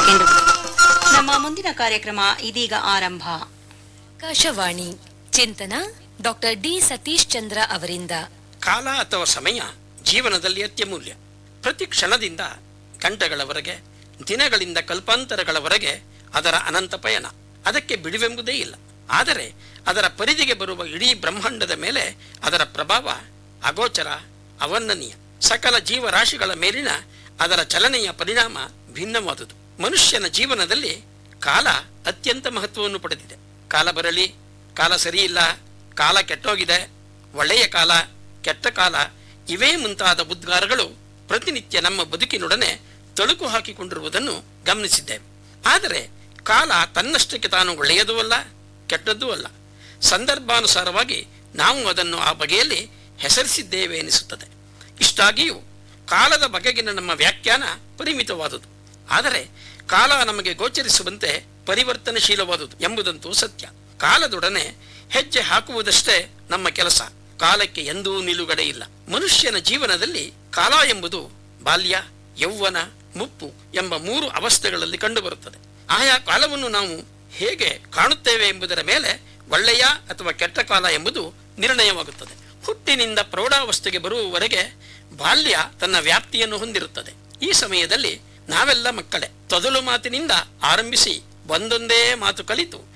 ಸೆಕೆಂಡುಗಳು ನಮ್ಮ ಮುಂದಿನ ಕಾರ್ಯಕ್ರಮ ಇದೀಗ ಆರಂಭ ಆಕಾಶವಾಣಿ ಚಿಂತನ ಡಾಕ್ಟರ್ ಡಿ ಸತೀಶ್ ಚಂದ್ರ ಅವರಿಂದ ಕಾಲ ಅಥವಾ ಸಮಯ ಜೀವನದಲ್ಲಿ ಅತ್ಯಮೂಲ್ಯ ಪ್ರತಿ ಕ್ಷಣದಿಂದ ಗಂಟೆಗಳವರೆಗೆ ದಿನಗಳಿಂದ ಕಲ್ಪಾಂತರಗಳವರೆಗೆ ಅದರ ಅನಂತ ಪಯಣ ಅದಕ್ಕೆ ಬಿಡುವೆಂಬುದೇ ಇಲ್ಲ ಆದರೆ ಅದರ ಪರಿಧಿಗೆ ಬರುವ ಇಡೀ ಬ್ರಹ್ಮಾಂಡದ ಮೇಲೆ ಅದರ ಪ್ರಭಾವ ಅಗೋಚರ ಅವರ್ಣನೀಯ ಸಕಲ ಜೀವರಾಶಿಗಳ ಮೇಲಿನ ಅದರ ಚಲನೆಯ ಪರಿಣಾಮ ಭಿನ್ನವಾದುದು ಮನುಷ್ಯನ ಜೀವನದಲ್ಲಿ ಕಾಲ ಅತ್ಯಂತ ಮಹತ್ವವನ್ನು ಪಡೆದಿದೆ ಕಾಲ ಬರಲಿ ಕಾಲ ಸರಿಯಿಲ್ಲ ಕಾಲ ಕೆಟ್ಟೋಗಿದೆ ಒಳ್ಳೆಯ ಕಾಲ ಕೆಟ್ಟ ಕಾಲ ಇವೇ ಮುಂತಾದ ಉದ್ಗಾರಗಳು ಪ್ರತಿನಿತ್ಯ ನಮ್ಮ ಬದುಕಿನೊಡನೆ ತಳುಕು ಹಾಕಿಕೊಂಡಿರುವುದನ್ನು ಗಮನಿಸಿದ್ದೇವೆ ಆದರೆ ಕಾಲ ತನ್ನಷ್ಟಕ್ಕೆ ತಾನು ಒಳ್ಳೆಯದೂ ಅಲ್ಲ ಕೆಟ್ಟದ್ದೂ ಅಲ್ಲ ಸಂದರ್ಭಾನುಸಾರವಾಗಿ ನಾವು ಅದನ್ನು ಆ ಬಗೆಯಲ್ಲಿ ಹೆಸರಿಸಿದ್ದೇವೆ ಎನಿಸುತ್ತದೆ ಇಷ್ಟಾಗಿಯೂ ಕಾಲದ ಬಗೆಗಿನ ನಮ್ಮ ವ್ಯಾಖ್ಯಾನ ಪರಿಮಿತವಾದುದು ಆದರೆ ಕಾಲ ನಮಗೆ ಗೋಚರಿಸುವಂತೆ ಪರಿವರ್ತನಶೀಲವಾದುದು ಎಂಬುದಂತೂ ಸತ್ಯ ಕಾಲದೊಡನೆ ಹೆಜ್ಜೆ ಹಾಕುವುದಷ್ಟೇ ನಮ್ಮ ಕೆಲಸ ಕಾಲಕ್ಕೆ ಎಂದೂ ನಿಲುಗಡೆ ಇಲ್ಲ ಮನುಷ್ಯನ ಜೀವನದಲ್ಲಿ ಕಾಲ ಎಂಬುದು ಬಾಲ್ಯ ಯೌವನ ಮುಪ್ಪು ಎಂಬ ಮೂರು ಅವಸ್ಥೆಗಳಲ್ಲಿ ಕಂಡುಬರುತ್ತದೆ ಆಯಾ ಕಾಲವನ್ನು ನಾವು ಹೇಗೆ ಕಾಣುತ್ತೇವೆ ಎಂಬುದರ ಮೇಲೆ ಒಳ್ಳೆಯ ಅಥವಾ ಕೆಟ್ಟ ಕಾಲ ಎಂಬುದು ನಿರ್ಣಯವಾಗುತ್ತದೆ ಹುಟ್ಟಿನಿಂದ ಪ್ರೌಢಾವಸ್ಥೆಗೆ ಬರುವವರೆಗೆ ಬಾಲ್ಯ ತನ್ನ ವ್ಯಾಪ್ತಿಯನ್ನು ಹೊಂದಿರುತ್ತದೆ ಈ ಸಮಯದಲ್ಲಿ ನಾವೆಲ್ಲ ಮಕ್ಕಳೇ ತೊದಲು ಮಾತಿನಿಂದ ಆರಂಭಿಸಿ ಒಂದೊಂದೇ ಮಾತು ಕಲಿತು